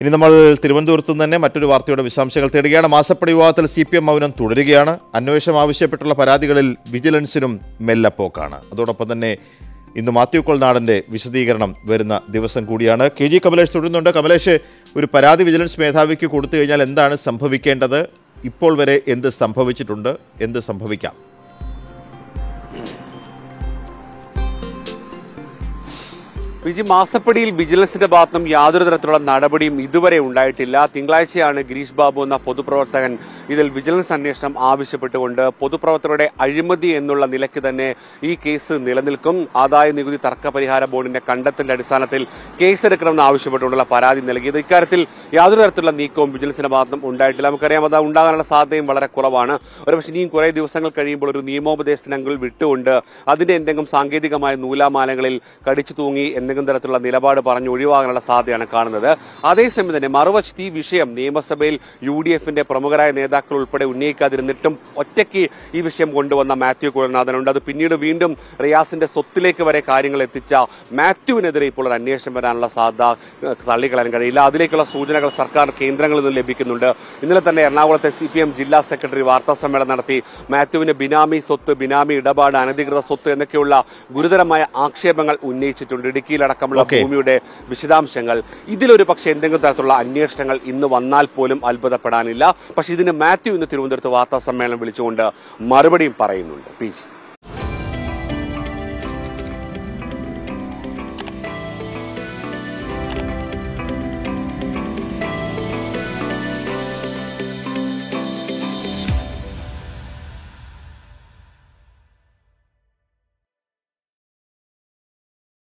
ഇനി നമ്മൾ തിരുവനന്തപുരത്ത് നിന്ന് തന്നെ മറ്റൊരു വാർത്തയുടെ വിശദാംശങ്ങൾ തേടുകയാണ് മാസപ്പടി വിവാദത്തിൽ സി പി എം മൗനം തുടരുകയാണ് അന്വേഷണം ആവശ്യപ്പെട്ടുള്ള പരാതികളിൽ വിജിലൻസിനും മെല്ലപ്പോക്കാണ് അതോടൊപ്പം തന്നെ ഇന്ന് മാത്യു കൊൾനാടന്റെ വിശദീകരണം വരുന്ന ദിവസം കൂടിയാണ് കെ ജി കമലേഷ് തുടരുന്നുണ്ട് കമലേഷ് ഒരു പരാതി വിജിലൻസ് മേധാവിക്ക് കൊടുത്തു കഴിഞ്ഞാൽ എന്താണ് സംഭവിക്കേണ്ടത് ഇപ്പോൾ വരെ എന്ത് സംഭവിച്ചിട്ടുണ്ട് എന്ത് സംഭവിക്കാം വിജി മാസപ്പടിയിൽ വിജിലൻസിന്റെ ഭാഗത്തുനിന്നും യാതൊരു തരത്തിലുള്ള നടപടിയും ഇതുവരെ ഉണ്ടായിട്ടില്ല തിങ്കളാഴ്ചയാണ് ഗിരീഷ് ബാബു എന്ന പൊതുപ്രവർത്തകൻ ഇതിൽ വിജിലൻസ് അന്വേഷണം ആവശ്യപ്പെട്ടുകൊണ്ട് പൊതുപ്രവർത്തകരുടെ അഴിമതി എന്നുള്ള നിലയ്ക്ക് തന്നെ ഈ കേസ് നിലനിൽക്കും ആദായ നികുതി തർക്ക പരിഹാര ബോർഡിന്റെ കണ്ടെത്തലിന്റെ അടിസ്ഥാനത്തിൽ കേസെടുക്കണമെന്ന് ആവശ്യപ്പെട്ടുകൊണ്ടുള്ള പരാതി നൽകിയത് ഇക്കാര്യത്തിൽ യാതൊരു തരത്തിലുള്ള നീക്കവും വിജിലൻസിന്റെ ഭാഗത്തുനിന്നും ഉണ്ടായിട്ടില്ല നമുക്കറിയാം അത് ഉണ്ടാകാനുള്ള സാധ്യതയും വളരെ കുറവാണ് ഒരുപക്ഷെ ഇനിയും കുറേ ദിവസങ്ങൾ കഴിയുമ്പോൾ ഒരു നിയമോപദേശത്തിനെങ്കിൽ വിട്ടുകൊണ്ട് അതിന്റെ എന്തെങ്കിലും സാങ്കേതികമായ നൂലാമാലകളിൽ കടിച്ചു തൂങ്ങി എന്തെങ്കിലും തരത്തിലുള്ള നിലപാട് പറഞ്ഞ് ഒഴിവാകാനുള്ള സാധ്യതയാണ് കാണുന്നത് അതേസമയം തന്നെ മറുവശത്ത് ഈ വിഷയം നിയമസഭയിൽ യു ഡി എഫിന്റെ പ്രമുഖരായ നേതാക്കൾ ഉൾപ്പെടെ ഉന്നയിക്കാതിരുന്നിട്ടും ഒറ്റയ്ക്ക് ഈ വിഷയം കൊണ്ടുവന്ന മാത്യു കുഴൽനാഥനുണ്ട് അത് പിന്നീട് വീണ്ടും റിയാസിന്റെ സ്വത്തിലേക്ക് വരെ കാര്യങ്ങൾ എത്തിച്ച മാത്യുവിനെതിരെ ഇപ്പോൾ ഒരു അന്വേഷണം വരാനുള്ള സാധ്യത ഏഹ്, തള്ളിക്കളയാൻ കഴിയില്ല അതിലേക്കുള്ള സൂചനകൾ സർക്കാർ കേന്ദ്രങ്ങളിൽ നിന്ന് ലഭിക്കുന്നുണ്ട് ഇന്നലെ തന്നെ എറണാകുളത്തെ സി പി എം ജില്ലാ സെക്രട്ടറി വാർത്താ സമ്മേളനം നടത്തി മാത്യുവിന് ബിനാമി സ്വത്ത് ബിനാമി ഇടപാട് അനധികൃത സ്വത്ത് എന്നൊക്കെയുള്ള ഗുരുതരമായ ആക്ഷേപങ്ങൾ ഉന്നയിച്ചിട്ടുണ്ട് ഇടുക്കിയിലടക്കമുള്ള Okay. ഭൂമിയുടെ വിശദാംശങ്ങൾ ഇതിലൊരു പക്ഷേ എന്തെങ്കിലും തരത്തിലുള്ള അന്വേഷണങ്ങൾ ഇന്ന് വന്നാൽ പോലും അത്ഭുതപ്പെടാനില്ല പക്ഷേ ഇതിന് മാത്യു ഇന്ന് തിരുവനന്തപുരത്ത് വാർത്താ സമ്മേളനം വിളിച്ചുകൊണ്ട് മറുപടിയും പറയുന്നുണ്ട് പി ജി